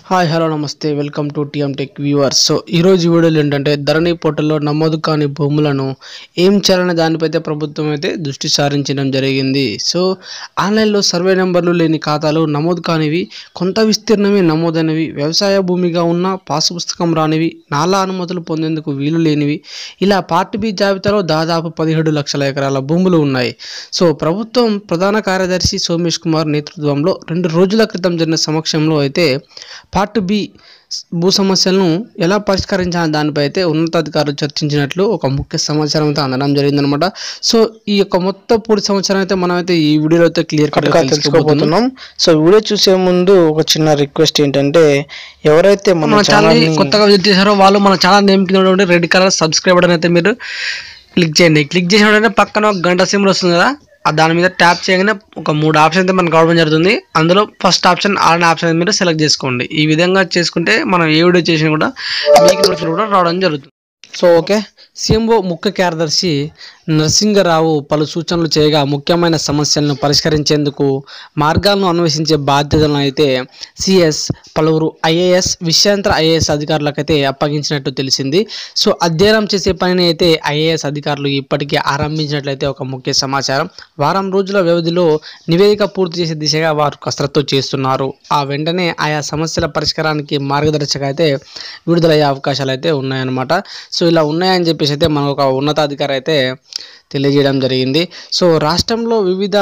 hi hello నమస్తే welcome to TM tech viewers so ఈరోజు వీడియోలు ఏంటంటే ధరణి పోర్టల్లో నమోదు కాని భూములను ఏం చేయాలనే దానిపై అయితే ప్రభుత్వం అయితే దృష్టి సారించడం జరిగింది సో ఆన్లైన్లో సర్వే నెంబర్లు లేని ఖాతాలు నమోదు కానివి కొంత విస్తీర్ణమే నమోదైనవి వ్యవసాయ భూమిగా ఉన్న పాసు పుస్తకం రానివి నాలా అనుమతులు పొందేందుకు వీలు లేనివి ఇలా పార్ట్ బి జాబితాలో దాదాపు పదిహేడు లక్షల ఎకరాల భూములు ఉన్నాయి సో ప్రభుత్వం ప్రధాన కార్యదర్శి సోమేష్ కుమార్ నేతృత్వంలో రెండు రోజుల క్రితం జరిగిన సమక్షంలో అయితే పార్ట్ బి భూ సమస్యలను ఎలా పరిష్కరించాలని దానిపై అయితే ఉన్నతాధికారులు చర్చించినట్లు ఒక ముఖ్య సమాచారం అయితే అందడం జరిగిందనమాట సో ఈ యొక్క మొత్తం పూర్తి సమాచారం అయితే మనం అయితే ఈ వీడియోలో అయితే క్లియర్ కట్ కరెక్ట్గా తెలుసుకోబోతున్నాం సో వీడియో చూసే ముందు ఒక చిన్న రిక్వెస్ట్ ఏంటంటే ఎవరైతే మన మన ఛానల్ ఛానల్ కొత్తగా విజిట్ చేశారో వాళ్ళు మన ఛానల్ నేమ్ కింద ఉన్నటువంటి రెడ్ కలర్ సబ్స్క్రైబ్ బటన్ అయితే మీరు క్లిక్ చేయండి క్లిక్ చేసిన వెంటనే పక్కన ఒక గంట సింబల్ వస్తుంది కదా ఆ దాని మీద ట్యాప్ చేయగానే ఒక మూడు ఆప్షన్ అయితే మనకు రావడం జరుగుతుంది అందులో ఫస్ట్ ఆప్షన్ ఆన్ ఆప్షన్ అయితే మీరు సెలెక్ట్ చేసుకోండి ఈ విధంగా చేసుకుంటే మనం ఏ వీడియో చేసినా కూడా మీకు నోటిఫికేషన్ కూడా రావడం జరుగుతుంది సో ఓకే సీఎంఓ ముఖ్య కార్యదర్శి నరసింగరావు పలు సూచనలు చేయగా ముఖ్యమైన సమస్యలను పరిష్కరించేందుకు మార్గాలను అన్వేషించే బాధ్యతలను అయితే సిఎస్ పలువురు ఐఏఎస్ విషయాంతర ఐఏఎస్ అధికారులకైతే అప్పగించినట్టు తెలిసింది సో అధ్యయనం చేసే పనిని అయితే ఐఏఎస్ అధికారులు ఇప్పటికే ఆరంభించినట్లయితే ఒక ముఖ్య సమాచారం వారం రోజుల వ్యవధిలో నివేదిక పూర్తి చేసే దిశగా వారు కసరత్తు చేస్తున్నారు ఆ వెంటనే ఆయా సమస్యల పరిష్కారానికి మార్గదర్శక అయితే విడుదలయ్యే అవకాశాలు అయితే ఉన్నాయన్నమాట సో ఇలా ఉన్నాయని చెప్పేసి అయితే మనకు ఒక ఉన్నతాధికారి అయితే తెలియజేయడం జరిగింది సో రాష్ట్రంలో వివిధ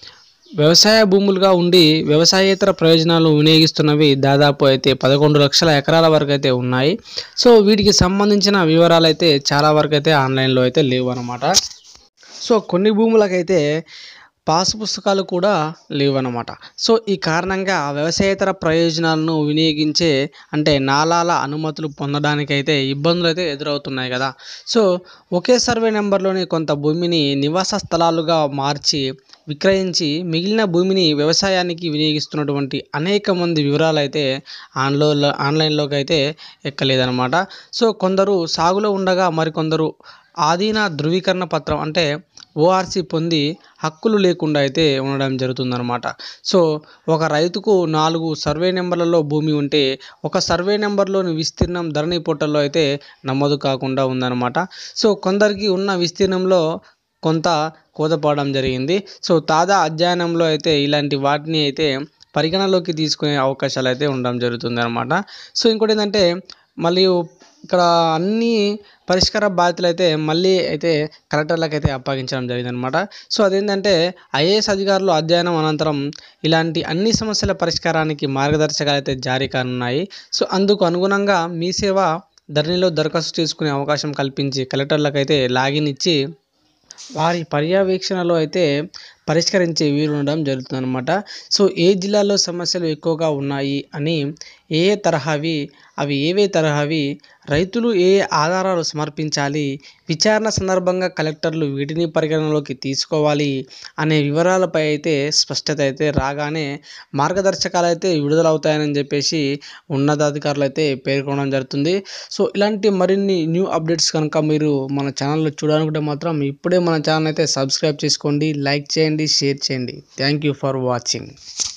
వ్యవసాయ భూములుగా ఉండి వ్యవసాయేతర ప్రయోజనాలు వినియోగిస్తున్నవి దాదాపు అయితే పదకొండు లక్షల ఎకరాల వరకు అయితే ఉన్నాయి సో వీటికి సంబంధించిన వివరాలు అయితే చాలా వరకు అయితే ఆన్లైన్లో అయితే లేవు అనమాట సో కొన్ని భూములకైతే పాసు పుస్తకాలు కూడా లేవన్నమాట సో ఈ కారణంగా వ్యవసాయేతర ప్రయోజనాలను వినియోగించే అంటే నాలాల అనుమతులు పొందడానికైతే ఇబ్బందులు అయితే ఎదురవుతున్నాయి కదా సో ఒకే సర్వే నెంబర్లోని కొంత భూమిని నివాస స్థలాలుగా మార్చి విక్రయించి మిగిలిన భూమిని వ్యవసాయానికి వినియోగిస్తున్నటువంటి అనేక మంది వివరాలు అయితే ఆన్లో ఆన్లైన్లోకి అయితే ఎక్కలేదన్నమాట సో కొందరు సాగులో ఉండగా మరికొందరు ఆధీన ధృవీకరణ పత్రం అంటే ఓఆర్సి పొంది హక్కులు లేకుండా అయితే ఉండడం జరుగుతుందన్నమాట సో ఒక రైతుకు నాలుగు సర్వే నెంబర్లలో భూమి ఉంటే ఒక సర్వే నెంబర్లోని విస్తీర్ణం ధరణి పోర్టల్లో అయితే నమోదు కాకుండా ఉందన్నమాట సో కొందరికి ఉన్న విస్తీర్ణంలో కొంత కోతపడడం జరిగింది సో తాజా అధ్యయనంలో అయితే ఇలాంటి వాటిని అయితే పరిగణలోకి తీసుకునే అవకాశాలు అయితే ఉండడం జరుగుతుంది అనమాట సో ఇంకోటి ఏంటంటే మళ్ళీ ఇక్కడ అన్ని పరిష్కార బాధ్యతలు అయితే మళ్ళీ అయితే కలెక్టర్లకు అయితే అప్పగించడం జరిగిందనమాట సో అదేంటంటే ఐఏఎస్ అధికారులు అధ్యయనం అనంతరం ఇలాంటి అన్ని సమస్యల పరిష్కారానికి మార్గదర్శకాలు అయితే జారీ కానున్నాయి సో అందుకు అనుగుణంగా మీ సేవ ధరణిలో దరఖాస్తు చేసుకునే అవకాశం కల్పించి కలెక్టర్లకు అయితే లాగిన్ ఇచ్చి వారి పర్యవేక్షణలో అయితే పరిష్కరించే వీలు ఉండడం జరుగుతుందన్నమాట సో ఏ జిల్లాలో సమస్యలు ఎక్కువగా ఉన్నాయి అని ఏ ఏ తరహావి అవి ఏవే తరహావి రైతులు ఏ ఏ ఆధారాలు సమర్పించాలి విచారణ సందర్భంగా కలెక్టర్లు వీటిని పరిగణనలోకి తీసుకోవాలి అనే వివరాలపై అయితే స్పష్టత అయితే రాగానే మార్గదర్శకాలు అయితే విడుదలవుతాయని చెప్పేసి ఉన్నతాధికారులు అయితే పేర్కొనడం జరుగుతుంది సో ఇలాంటి మరిన్ని న్యూ అప్డేట్స్ కనుక మీరు మన ఛానల్లో చూడాలనుకుంటే మాత్రం ఇప్పుడే మన ఛానల్ అయితే సబ్స్క్రైబ్ చేసుకోండి లైక్ చేయండి షేర్ చేయండి థ్యాంక్ యూ ఫర్ వాచింగ్